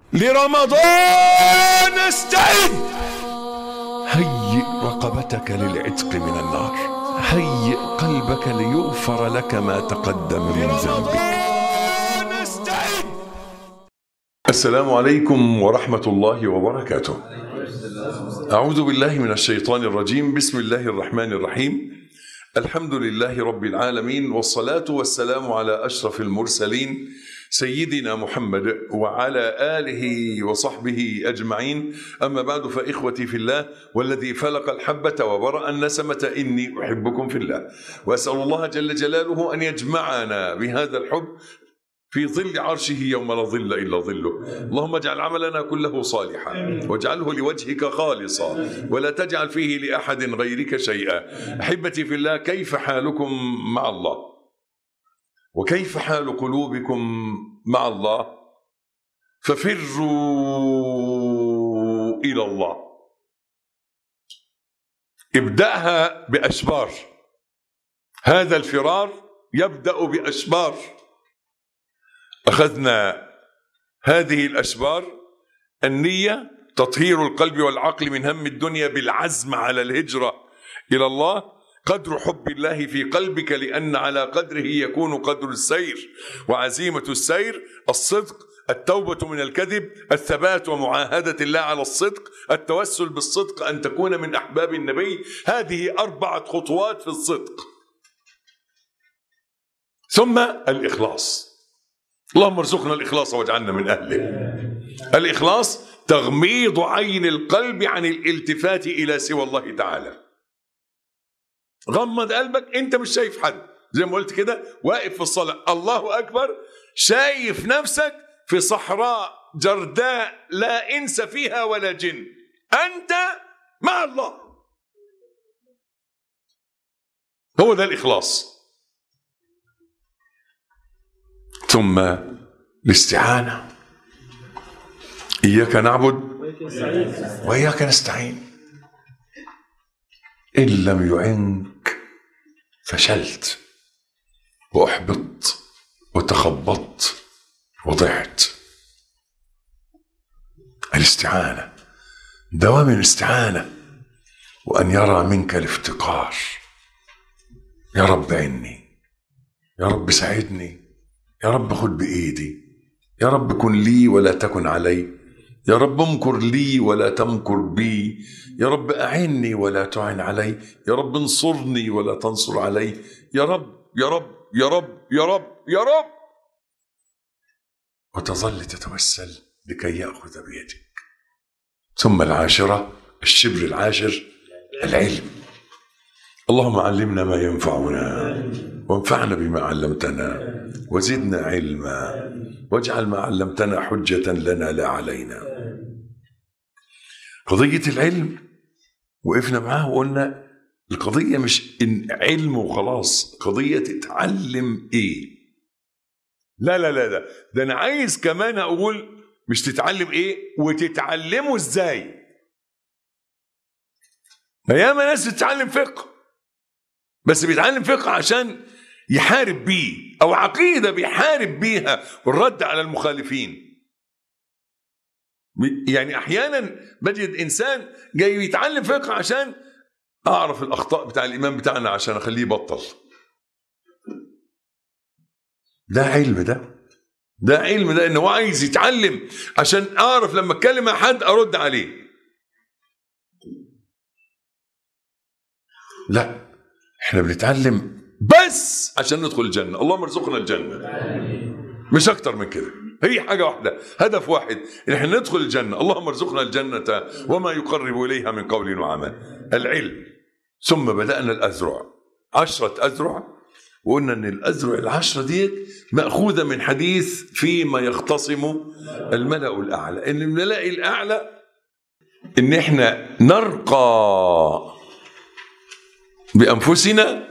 لرمضان استعد هيئ رقبتك للعتق من النار هيئ قلبك ليغفر لك ما تقدم من ذنبك السلام عليكم ورحمة الله وبركاته أعوذ بالله من الشيطان الرجيم بسم الله الرحمن الرحيم الحمد لله رب العالمين والصلاة والسلام على أشرف المرسلين سيدنا محمد وعلى آله وصحبه أجمعين أما بعد فإخوتي في الله والذي فلق الحبة وبرأ النسمة إني أحبكم في الله وأسأل الله جل جلاله أن يجمعنا بهذا الحب في ظل عرشه يوم لا ظل إلا ظله اللهم اجعل عملنا كله صالحا واجعله لوجهك خالصا ولا تجعل فيه لأحد غيرك شيئا أحبتي في الله كيف حالكم مع الله وكيف حال قلوبكم مع الله ففروا إلى الله ابدأها بأشبار هذا الفرار يبدأ بأشبار أخذنا هذه الأشبار النية تطهير القلب والعقل من هم الدنيا بالعزم على الهجرة إلى الله قدر حب الله في قلبك لأن على قدره يكون قدر السير وعزيمة السير الصدق التوبة من الكذب الثبات ومعاهدة الله على الصدق التوسل بالصدق أن تكون من أحباب النبي هذه أربعة خطوات في الصدق ثم الإخلاص اللهم ارزقنا الإخلاص واجعلنا من أهله الإخلاص تغميض عين القلب عن الالتفات إلى سوى الله تعالى غمض قلبك انت مش شايف حد زي ما قلت كده واقف في الصلاة الله أكبر شايف نفسك في صحراء جرداء لا إنس فيها ولا جن أنت مع الله هو ده الإخلاص ثم الاستعانة إياك نعبد وإياك نستعين إن لم يعنك فشلت وأحبطت وتخبطت وضعت الاستعانة دوام الاستعانة وأن يرى منك الافتقار يا رب عني يا رب ساعدني يا رب خد بإيدي يا رب كن لي ولا تكن علي يا رب امكر لي ولا تمكر بي يا رب أعني ولا تعن علي يا رب انصرني ولا تنصر علي يا رب يا رب يا رب يا رب يا رب وتظل تتوسل لكي يأخذ بيدك ثم العاشرة الشبر العاشر العلم اللهم علمنا ما ينفعنا وانفعنا بما علمتنا وزدنا علما واجعل ما علمتنا حجة لنا لا علينا قضية العلم وقفنا معاه وقلنا القضية مش إن علم وخلاص قضية تتعلم إيه لا لا لا لا ده أنا عايز كمان أقول مش تتعلم إيه وتتعلمه إزاي ما ياما ناس تتعلم فقه بس بيتعلم فقه عشان يحارب بيه او عقيده بيحارب بيها والرد على المخالفين يعني احيانا بجد انسان جاي يتعلم فقه عشان اعرف الاخطاء بتاع الامام بتاعنا عشان اخليه يبطل ده علم ده ده علم ده انه عايز يتعلم عشان اعرف لما اتكلم مع حد ارد عليه لا احنا بنتعلم بس عشان ندخل الجنة اللهم ارزقنا الجنة مش أكتر من كده هي حاجة واحدة هدف واحد إن احنا ندخل الجنة اللهم ارزقنا الجنة وما يقرب إليها من قول وعمل العلم ثم بدأنا الأذرع عشرة أذرع وقلنا إن الأذرع العشرة دي مأخوذة من حديث فيما يختصم الملأ الأعلى إن الملأ الأعلى إن احنا نرقى بأنفسنا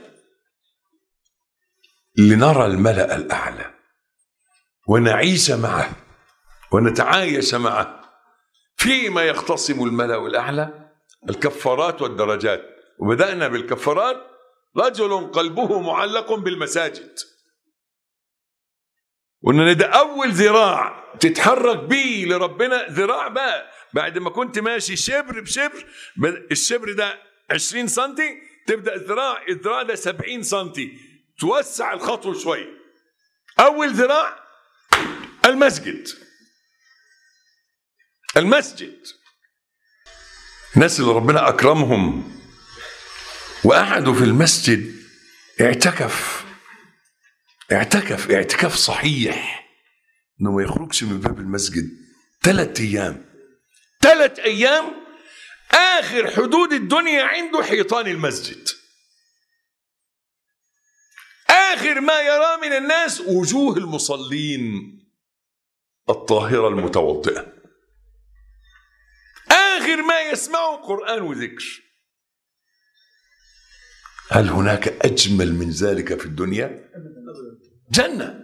لنرى الملأ الأعلى ونعيش معه ونتعايش معه فيما يختصم الملأ الأعلى الكفارات والدرجات وبدأنا بالكفارات رجل قلبه معلق بالمساجد قلنا ان ده اول ذراع تتحرك بيه لربنا ذراع بقى بعد ما كنت ماشي شبر بشبر بد- الشبر ده 20 سم تبدا الذراع الذراع ده 70 سم توسع الخطوه شويه اول ذراع المسجد المسجد الناس اللي ربنا اكرمهم وقعدوا في المسجد اعتكف اعتكف اعتكاف صحيح انه ما يخرجش من باب المسجد ثلاث ايام ثلاث ايام اخر حدود الدنيا عنده حيطان المسجد اخر ما يرى من الناس وجوه المصلين الطاهره المتوضئه اخر ما يسمعه قران وذكر هل هناك اجمل من ذلك في الدنيا جنه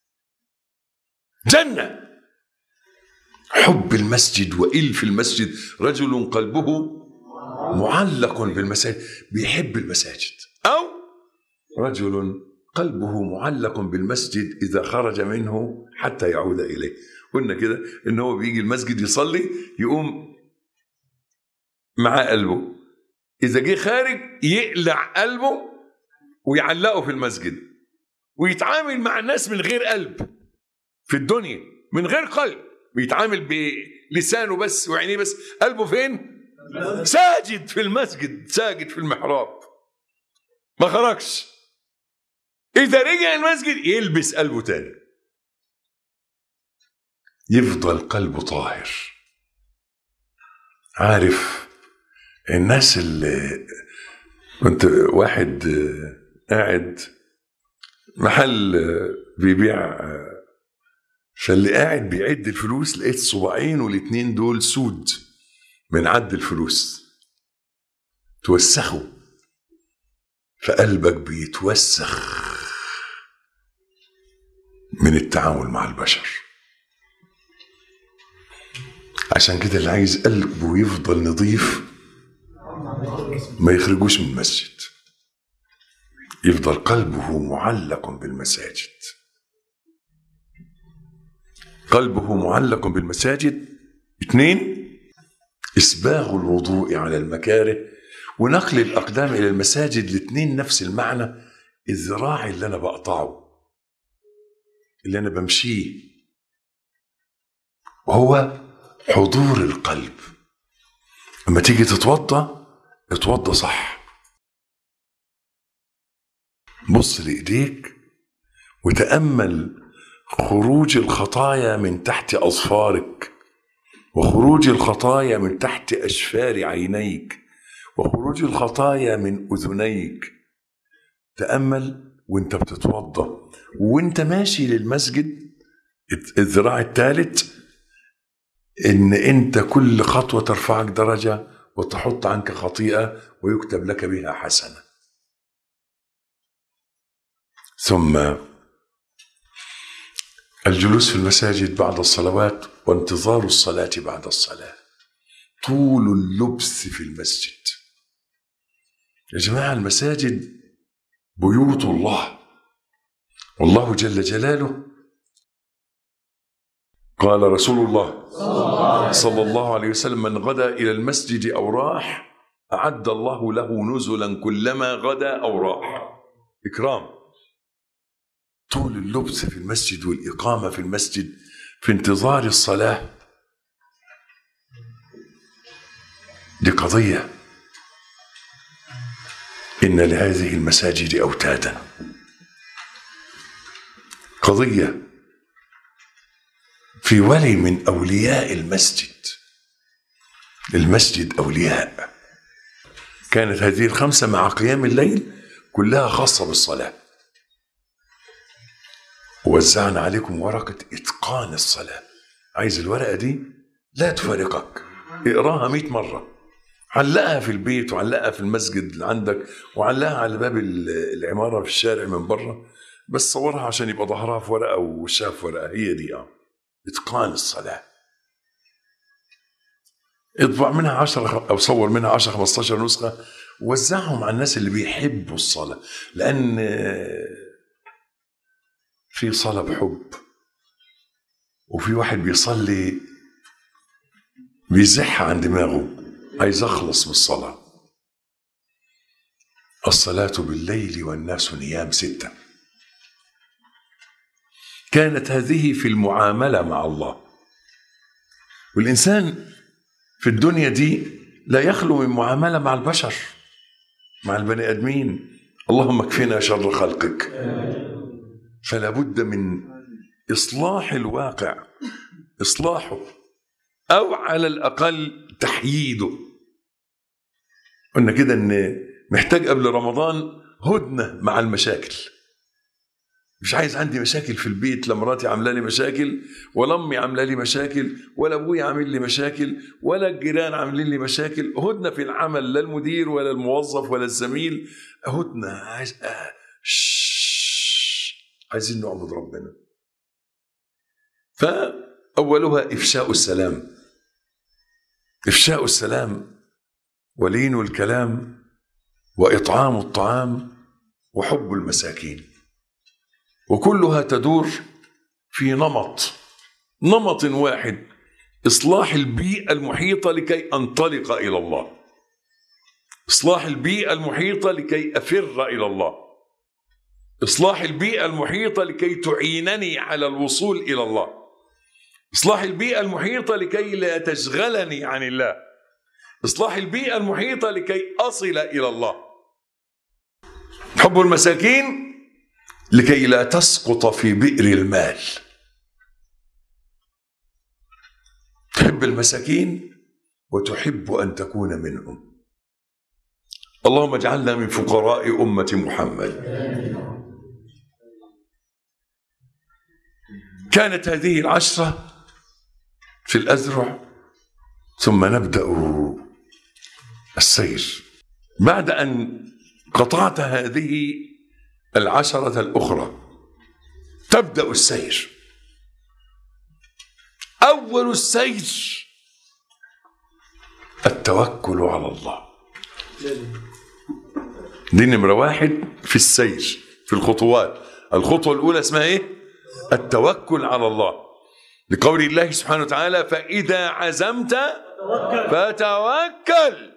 جنه حب المسجد والف المسجد رجل قلبه معلق بالمساجد بيحب المساجد او رجل قلبه معلق بالمسجد اذا خرج منه حتى يعود اليه قلنا كده ان هو بيجي المسجد يصلي يقوم معاه قلبه اذا جه خارج يقلع قلبه ويعلقه في المسجد ويتعامل مع الناس من غير قلب في الدنيا من غير قلب بيتعامل بلسانه بس وعينيه بس قلبه فين ساجد في المسجد ساجد في المحراب ما خرجش اذا رجع المسجد يلبس قلبه تاني يفضل قلبه طاهر عارف الناس اللي كنت واحد آه، قاعد محل آه، بيبيع آه، فاللي قاعد بيعد الفلوس لقيت صباعين والاتنين دول سود من عد الفلوس توسخوا فقلبك بيتوسخ من التعامل مع البشر عشان كده اللي عايز قلبه يفضل نظيف ما يخرجوش من المسجد يفضل قلبه معلق بالمساجد قلبه معلق بالمساجد اثنين إسباغ الوضوء على المكاره ونقل الأقدام إلى المساجد الاثنين نفس المعنى الذراع اللي أنا بقطعه اللي أنا بمشيه وهو حضور القلب لما تيجي تتوضا اتوضا صح بص لايديك وتامل خروج الخطايا من تحت اظفارك وخروج الخطايا من تحت اشفار عينيك وخروج الخطايا من اذنيك تامل وانت بتتوضا وانت ماشي للمسجد الذراع الثالث ان انت كل خطوه ترفعك درجه وتحط عنك خطيئه ويكتب لك بها حسنه ثم الجلوس في المساجد بعد الصلوات وانتظار الصلاه بعد الصلاه طول اللبس في المسجد يا جماعه المساجد بيوت الله والله جل جلاله قال رسول الله صلى الله عليه وسلم من غدا إلى المسجد أو راح أعد الله له نزلا كلما غدا أو راح إكرام طول اللبس في المسجد والإقامة في المسجد في انتظار الصلاة دي قضية إن لهذه المساجد أوتادا قضية في ولي من أولياء المسجد المسجد أولياء كانت هذه الخمسة مع قيام الليل كلها خاصة بالصلاة ووزعنا عليكم ورقة إتقان الصلاة عايز الورقة دي لا تفارقك اقراها مئة مرة علقها في البيت وعلقها في المسجد اللي عندك وعلقها على باب العمارة في الشارع من بره بس صورها عشان يبقى ظهرها في ورقة ووشها في ورقة هي دي اه إتقان الصلاة اطبع منها 10 أو صور منها 10 15 نسخة وزعهم على الناس اللي بيحبوا الصلاة لأن في صلاة بحب وفي واحد بيصلي بيزح عن دماغه عايز اخلص من الصلاه الصلاه بالليل والناس نيام سته كانت هذه في المعامله مع الله والانسان في الدنيا دي لا يخلو من معامله مع البشر مع البني ادمين اللهم اكفنا شر خلقك فلا بد من اصلاح الواقع اصلاحه او على الاقل تحييده قلنا كده ان محتاج قبل رمضان هدنه مع المشاكل مش عايز عندي مشاكل في البيت لا مراتي عامله لي مشاكل ولا امي عامله لي مشاكل ولا ابويا عامل لي مشاكل ولا الجيران عاملين لي مشاكل هدنه في العمل لا المدير ولا الموظف ولا الزميل هدنه عايز آه شش. عايزين نعبد ربنا فاولها افشاء السلام افشاء السلام ولين الكلام واطعام الطعام وحب المساكين وكلها تدور في نمط نمط واحد اصلاح البيئه المحيطه لكي انطلق الى الله اصلاح البيئه المحيطه لكي افر الى الله اصلاح البيئه المحيطه لكي تعينني على الوصول الى الله اصلاح البيئه المحيطه لكي لا تشغلني عن الله اصلاح البيئه المحيطه لكي اصل الى الله حب المساكين لكي لا تسقط في بئر المال تحب المساكين وتحب ان تكون منهم اللهم اجعلنا من فقراء امه محمد كانت هذه العشره في الازرع ثم نبدا السير بعد ان قطعت هذه العشرة الأخرى تبدأ السير أول السير التوكل على الله دي نمرة واحد في السير في الخطوات الخطوة الأولى اسمها إيه؟ التوكل على الله لقول الله سبحانه وتعالى فإذا عزمت فتوكل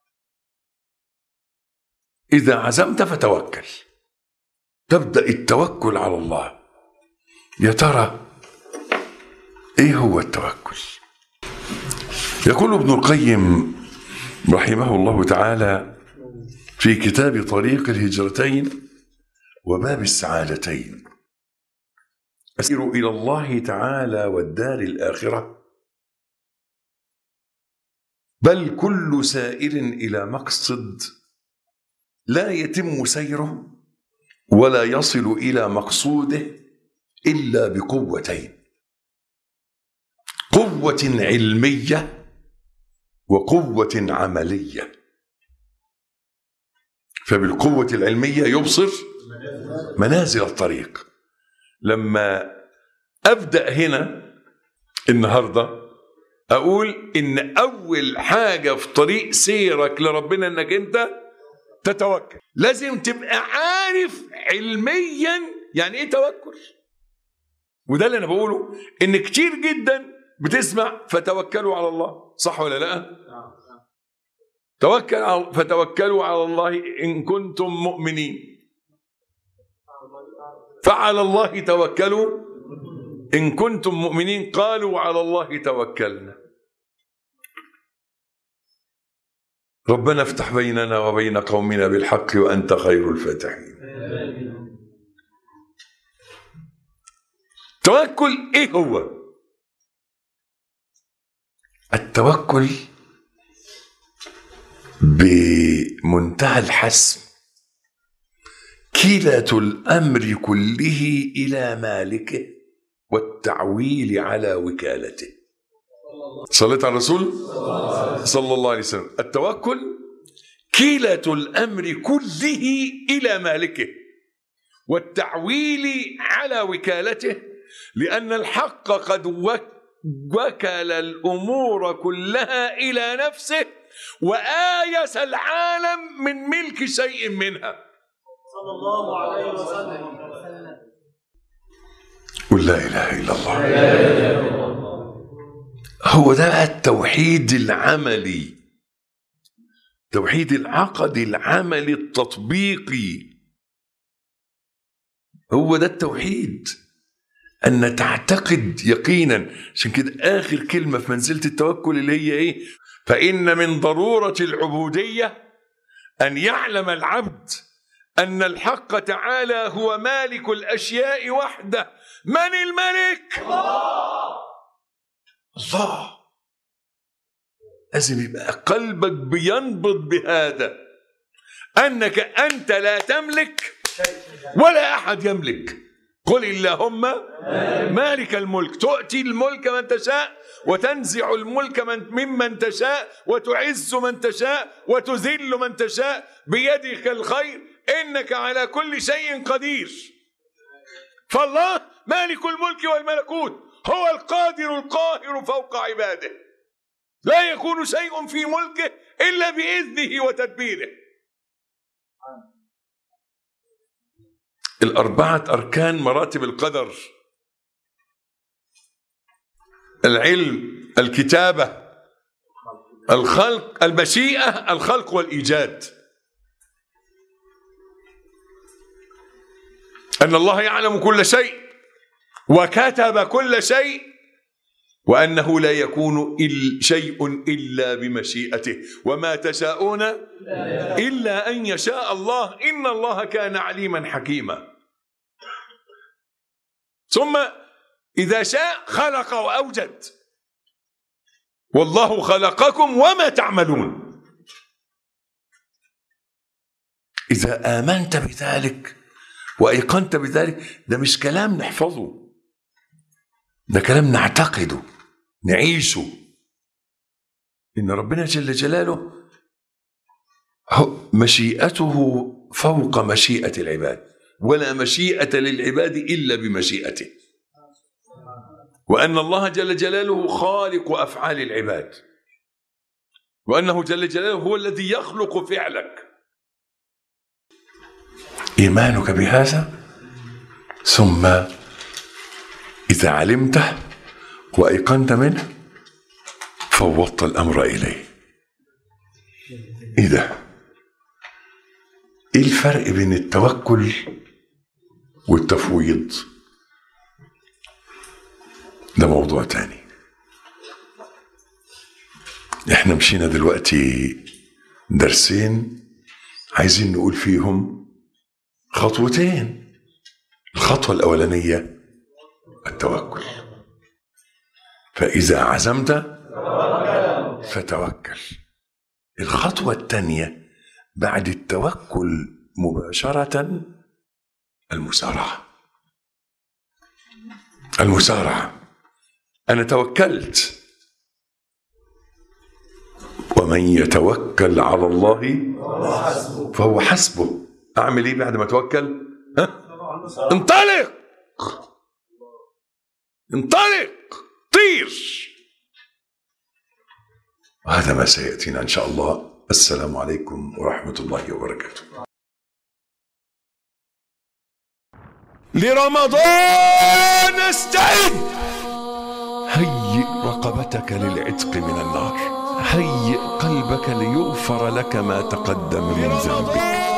إذا عزمت فتوكل تبدا التوكل على الله يا ترى ايه هو التوكل يقول ابن القيم رحمه الله تعالى في كتاب طريق الهجرتين وباب السعادتين أسير إلى الله تعالى والدار الآخرة بل كل سائر إلى مقصد لا يتم سيره ولا يصل الى مقصوده الا بقوتين قوه علميه وقوه عمليه فبالقوه العلميه يبصر منازل الطريق لما ابدا هنا النهارده اقول ان اول حاجه في طريق سيرك لربنا انك انت تتوكل لازم تبقى عارف علميا يعني ايه توكل وده اللي انا بقوله ان كتير جدا بتسمع فتوكلوا على الله صح ولا لا توكل على فتوكلوا على الله ان كنتم مؤمنين فعلى الله توكلوا ان كنتم مؤمنين قالوا على الله توكلنا ربنا افتح بيننا وبين قومنا بالحق وانت خير الفاتحين توكل ايه هو التوكل بمنتهى الحسم كلة الامر كله الى مالكه والتعويل على وكالته صليت على الرسول صلى الله عليه وسلم التوكل كلة الأمر كله إلى مالكه والتعويل على وكالته لأن الحق قد وكل الأمور كلها إلى نفسه وآيس العالم من ملك شيء منها صلى الله عليه وسلم قل لا إله إلا الله هو ده بقى التوحيد العملي توحيد العقدي العملي التطبيقي هو ده التوحيد أن تعتقد يقينا عشان كده آخر كلمة في منزلة التوكل اللي هي إيه فإن من ضرورة العبودية أن يعلم العبد أن الحق تعالى هو مالك الأشياء وحده من الملك الله لازم يبقى قلبك بينبض بهذا أنك أنت لا تملك ولا أحد يملك قل اللهم مالك الملك تؤتي الملك من تشاء وتنزع الملك من ممن تشاء وتعز من تشاء وتذل من تشاء بيدك الخير انك على كل شيء قدير فالله مالك الملك والملكوت هو القادر القاهر فوق عباده لا يكون شيء في ملكه الا باذنه وتدبيره الاربعه اركان مراتب القدر العلم الكتابه الخلق المشيئه الخلق والايجاد ان الله يعلم كل شيء وكتب كل شيء وانه لا يكون إل شيء الا بمشيئته وما تشاءون الا ان يشاء الله ان الله كان عليما حكيما ثم اذا شاء خلق واوجد والله خلقكم وما تعملون اذا امنت بذلك وايقنت بذلك ده مش كلام نحفظه ده كلام نعتقده نعيشه ان ربنا جل جلاله مشيئته فوق مشيئه العباد ولا مشيئه للعباد الا بمشيئته وان الله جل جلاله خالق افعال العباد وانه جل جلاله هو الذي يخلق فعلك ايمانك بهذا ثم اذا علمته وايقنت منه فوضت الامر اليه ايه ده ايه الفرق بين التوكل والتفويض ده موضوع تاني احنا مشينا دلوقتي درسين عايزين نقول فيهم خطوتين الخطوة الأولانية التوكل فإذا عزمت فتوكل الخطوة الثانية بعد التوكل مباشرة المسارعة المسارعة أنا توكلت ومن يتوكل على الله فهو حسبه أعمل إيه بعد ما أتوكل ها؟ انطلق انطلق طير وهذا ما سيأتينا إن شاء الله السلام عليكم ورحمة الله وبركاته لرمضان استعد هيئ رقبتك للعتق من النار هيئ قلبك ليغفر لك ما تقدم من ذنبك